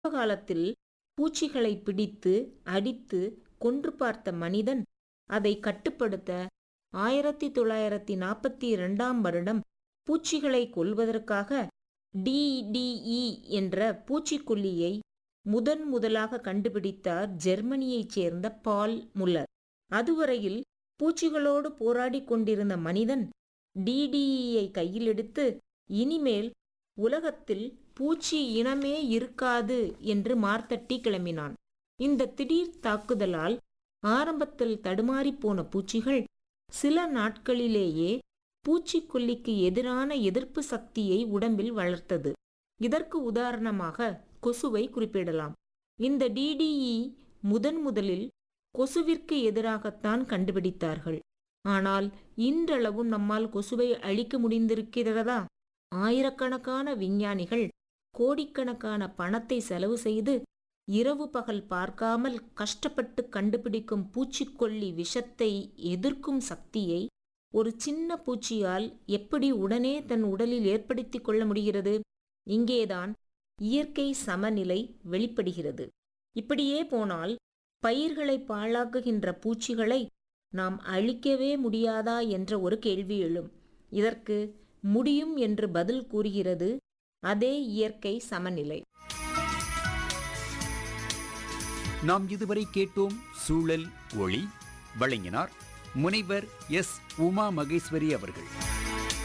காலத்தில் பூச்சிகளை பிடித்து அடித்து கொன்று பார்த்த மனிதன் அதை கட்டுப்படுத்த ஆயிரத்தி தொள்ளாயிரத்தி நாற்பத்தி இரண்டாம் வருடம் பூச்சிகளை கொல்வதற்காக டிடிஇ என்ற பூச்சிக்கொல்லியை முதன் முதலாக கண்டுபிடித்தார் ஜெர்மனியைச் சேர்ந்த பால் முல்லர் அதுவரையில் பூச்சிகளோடு போராடிக் கொண்டிருந்த மனிதன் டிடிஇயை கையில் எடுத்து இனிமேல் உலகத்தில் பூச்சி இனமே இருக்காது என்று மார்த்தட்டி கிளம்பினான் இந்த திடீர் தாக்குதலால் ஆரம்பத்தில் தடுமாறிப் போன பூச்சிகள் சில நாட்களிலேயே பூச்சிக்கொல்லிக்கு எதிரான எதிர்ப்பு சக்தியை உடம்பில் வளர்த்தது இதற்கு உதாரணமாக கொசுவை குறிப்பிடலாம் இந்த டிடிஇ முதன் முதலில் கொசுவிற்கு எதிராகத்தான் கண்டுபிடித்தார்கள் ஆனால் இன்றளவும் நம்மால் கொசுவை அழிக்க முடிந்திருக்கிறதா ஆயிரக்கணக்கான விஞ்ஞானிகள் கோடிக்கணக்கான பணத்தை செலவு செய்து இரவு பகல் பார்க்காமல் கஷ்டப்பட்டு கண்டுபிடிக்கும் பூச்சிக்கொல்லி விஷத்தை எதிர்க்கும் சக்தியை ஒரு சின்ன பூச்சியால் எப்படி உடனே தன் உடலில் ஏற்படுத்திக் கொள்ள முடிகிறது இங்கேதான் இயற்கை சமநிலை வெளிப்படுகிறது இப்படியே போனால் பயிர்களை பாழாக்குகின்ற பூச்சிகளை நாம் அழிக்கவே முடியாதா என்ற ஒரு கேள்வி எழும் இதற்கு முடியும் என்று பதில் கூறுகிறது அதே இயற்கை சமநிலை நாம் இதுவரை கேட்டோம் சூழல் ஒளி வழங்கினார் முனைவர் எஸ் உமா மகேஸ்வரி அவர்கள்